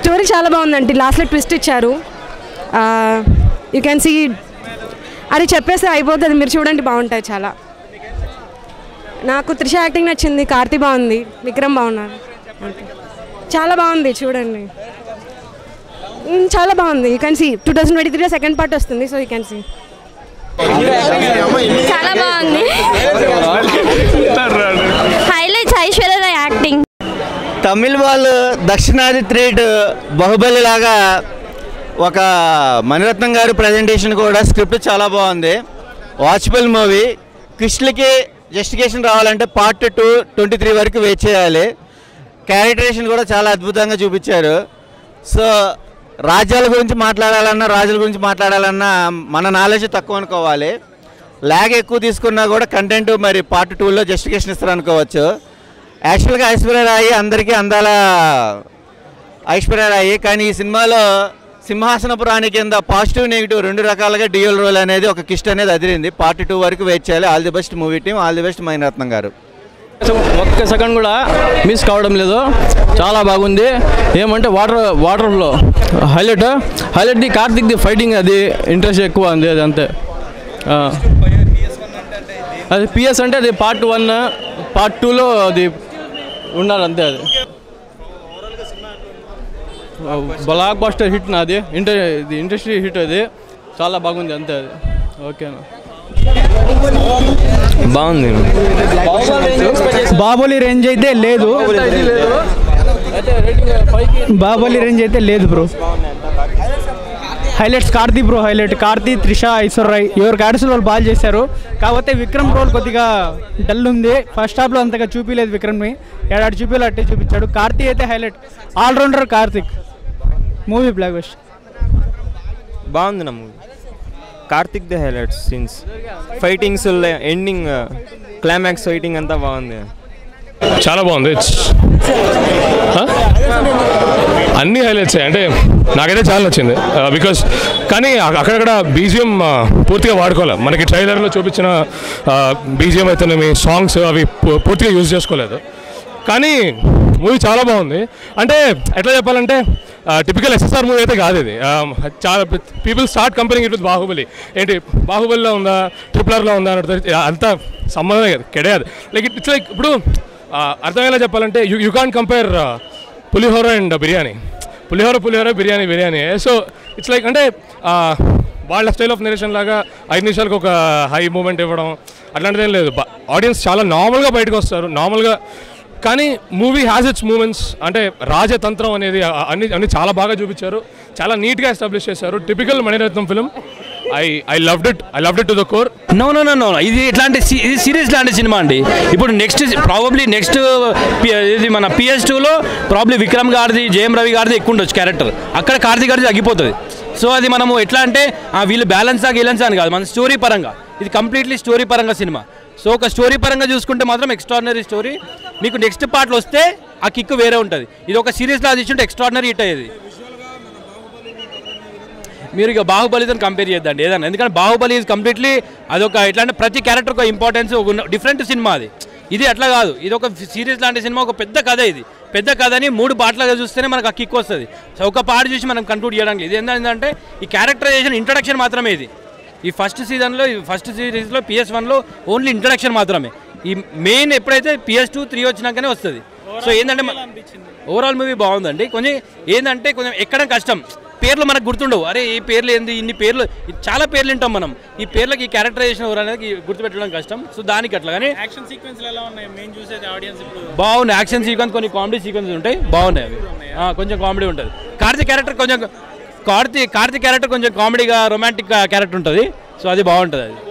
Story చాలా బాగుందండి లాస్ట్లో ట్విస్ట్ ఇచ్చారు యూ క్యాన్ సీ అది చెప్పేస్తే అయిపోతుంది మీరు చూడండి బాగుంటుంది చాలా నాకు త్రిష యాక్టింగ్ నచ్చింది కార్తీ బాగుంది విక్రమ్ బాగున్నారు అంతే. చాలా బాగుంది చూడండి మ్, చాలా బాగుంది you can see two thousand twenty త్రీలో సెకండ్ పార్ట్ వస్తుంది సో యూ క్యాన్ సీ చాలా బాగుంది హైలైట్స్ ఐశ్వర్య యాక్టింగ్ తమిళ్ వాళ్ళు దక్షిణాది త్రేట్ బాహుబలి లాగా ఒక మణిరత్నం గారి ప్రజెంటేషన్ కూడా స్క్రిప్ట్ చాలా బాగుంది వాచ్బుల్ మూవీ కృష్ణకి జస్టిఫికేషన్ రావాలంటే పార్ట్ టూ ట్వంటీ త్రీ వరకు వెయిట్ చేయాలి క్యారెక్టరేషన్ కూడా చాలా అద్భుతంగా చూపించారు సో రాజ్యాల గురించి మాట్లాడాలన్నా రాజుల గురించి మాట్లాడాలన్నా మన నాలెడ్జ్ తక్కువ అనుకోవాలి ల్యాగ్ ఎక్కువ తీసుకున్నా కూడా కంటెంట్ మరి పార్ట్ టూలో జస్టిఫికేషన్ ఇస్తారు అనుకోవచ్చు యాక్చువల్గా ఐశ్వర్య రాయి అందరికీ అందాల ఐశ్వర్య రాయి కానీ ఈ సినిమాలో సింహాసనపు రాణి కింద పాజిటివ్ నెగిటివ్ రెండు రకాలుగా డ్యూయల్ రోల్ అనేది ఒక కిస్ట్ అనేది అదిరింది పార్ట్ టూ వరకు వెయిట్ చేయాలి all the best movie team all the best Maniratnam garu ఒక్క సెకండ్ కూడా మిస్ కావడం లేదు చాలా బాగుంది ఏమంటే వాటర్ వాటర్లో హైలైట్ హైలైట్ది కార్తిక్ది ఫైటింగ్ అది ఇంట్రెస్ట్ ఎక్కువ ఉంది అది అంతే ఆ. అది పిఎస్ అంటే అది పార్ట్ వన్ పార్ట్ టూలో అది ఉండాలి అంతే అది బ్లాక్ బస్టర్ హిట్ నాది ఇంటర్ ఇది ఇండస్ట్రీ హిట్ అది చాలా బాగుంది అంతే అది ఓకేనా బాగుంది బాహుబలి రేంజ్ అయితే లేదు బాహుబలి రేంజ్ అయితే లేదు bro highlights Karthi bro highlight Karthi Trisha Aishwarya Rai ఎవరు క్యారెక్టర్స్ వాళ్ళు బాగా చేశారు కాకపోతే విక్రమ్ రోల్ కొద్దిగా డల్ ఉంది ఫస్ట్ హాఫ్లో అంతగా చూపించలేదు విక్రమ్ని ఏడాడు చూపించాలి అట్టే చూపించాడు కార్తీ అయితే highlight allrounder Karthik movie block best బాగుంది నా movie Karthik the highlights scenes fightings ending climax fighting అంతా బాగుంది చాలా బాగుంది ఇట్స్ అన్ని హైలైట్స్ అంటే నాకైతే చాలా నచ్చింది బికాస్ కానీ అ- అక్కడక్కడ బీజిఎం పూర్తిగా వాడుకోవాలి మనకి ట్రైలర్లో చూపించిన బీజిఎం అయితేనేమి సాంగ్స్ అవి పూ- పూర్తిగా యూజ్ చేసుకోలేదు కానీ మూవీ చాలా బాగుంది అంటే ఎట్లా చెప్పాలంటే టిపికల్ ఎస్ఎస్ఆర్ మూవీ అయితే కాదు ఇది ఆ, చాలా people start comparing it with Baahubali ఏంటి బాహుబలిలో ఉందా ట్రిపుల్ ఆర్లో ఉందా అని అంత సంబంధమే కాదు కెడயாது లైక్ ఇట్స్ లైక్ ఇప్పుడు ఆ, అర్థమయ్యేలా చెప్పాలంటే you you can compare pulihora and biryani pulihora pulihora biryani biryani so it's like అంటే ఆ, వాళ్ళ స్టైల్ ఆఫ్ నెరేషన్ లాగా ఐదు నిమిషాలకు ఒక హై మూమెంట్ ఇవ్వడం అట్లాంటిది ఏం లేదు ఆడియన్స్ చాలా నార్మల్గా బయటకు వస్తారు నార్మల్గా కానీ మూవీ హ్యాస్ ఇట్స్ మూమెంట్స్ అంటే రాజతంత్రం అనేది ఆ- అన్ని అన్ని చాలా బాగా చూపించారు చాలా నీట్గా ఎస్టాబ్లిష్ చేశారు typical Maniratnam film I I loved it I loved it to the core no no no no ఇది ఇట్లాంటి సి- ఇది సిరీస్ లాంటి సినిమా అండి ఇప్పుడు నెక్స్ట్ ప్రాబబ్లీ నెక్స్ట్ ఇది మన పిఎస్ టూలో ప్రాబ్లీ విక్రమ్ గారిది జయం రవి గారిది ఎక్కువ ఉండొచ్చు క్యారెక్టర్ అక్కడ కార్తీక్ గారిది తగ్గిపోతుంది సో అది మనము ఎట్లా అంటే ఆ, వీళ్ళు బ్యాలెన్సా గిలెన్సా అని కాదు మన స్టోరీ పరంగా ఇది కంప్లీట్లీ స్టోరీ పరంగా సినిమా సో ఒక స్టోరీ పరంగా చూసుకుంటే మాత్రం ఎక్స్ట్రాడినరీ స్టోరీ మీకు నెక్స్ట్ పార్ట్లో వస్తే ఆ కిక్ వేరే ఉంటుంది ఇది ఒక సిరీస్లో అది ఇచ్చుంటే ఎక్స్ట్రాడినరీ హిట్ అయ్యేది మీరు ఇక బాహుబలితో కంపేర్ చేద్దండి ఏదన్నా ఎందుకంటే బాహుబలి ఈజ్ కంప్లీట్లీ అదొక ఎట్లా అంటే ప్రతి క్యారెక్టర్ ఒక ఇంపార్టెన్స్ ఒక డిఫరెంట్ సినిమా అది ఇది అట్లా కాదు ఇది ఒక సిరీస్ లాంటి సినిమా ఒక పెద్ద కథ ఇది పెద్ద కథని మూడు పాటలుగా చూస్తేనే మనకు ఆ కిక్ వస్తుంది సో ఒక పాట చూసి మనం కంక్లూడ్ చేయడానికి ఇది ఏంటంటే ఈ క్యారెక్టరైజేషన్ ఇంట్రడక్షన్ మాత్రమే ఇది ఈ ఫస్ట్ సీజన్లో ఈ ఫస్ట్ సిరీస్లో పిఎస్ వన్లో ఓన్లీ ఇంట్రడక్షన్ మాత్రమే ఈ మెయిన్ ఎప్పుడైతే పిఎస్ టూ త్రీ వచ్చినాకనే వస్తుంది సో ఏంటంటే ఓవరాల్ మూవీ బాగుందండి కొంచెం ఏంటంటే కొంచెం ఎక్కడం కష్టం పేర్లు మనకు గుర్తుండవు అరే ఈ పేర్లు ఏంది ఇన్ని పేర్లు ఈ చాలా పేర్లు వింటాం మనం ఈ పేర్లకి ఈ క్యారెక్టరైజేషన్ ఎవరు అనేది గుర్తుపెట్టడం కష్టం సో దానికి అట్లా కానీ యాక్షన్ సీక్వెన్స్ ఎలా ఉన్నాయి మేము చూసేది ఆడియన్స్ ఇప్పుడు బాగున్నాయి యాక్షన్ సీక్వెన్స్ కొన్ని కామెడీ సీక్వెన్స్ ఉంటాయి బాగున్నాయి అవి ఆ, కొంచెం కామెడీ ఉంటుంది కార్తీ క్యారెక్టర్ కొంచెం కార్తీ కార్తీ క్యారెక్టర్ కొంచెం కామెడీగా రొమాంటిక్ క్యారెక్టర్ ఉంటుంది సో అది బాగుంటుంది అది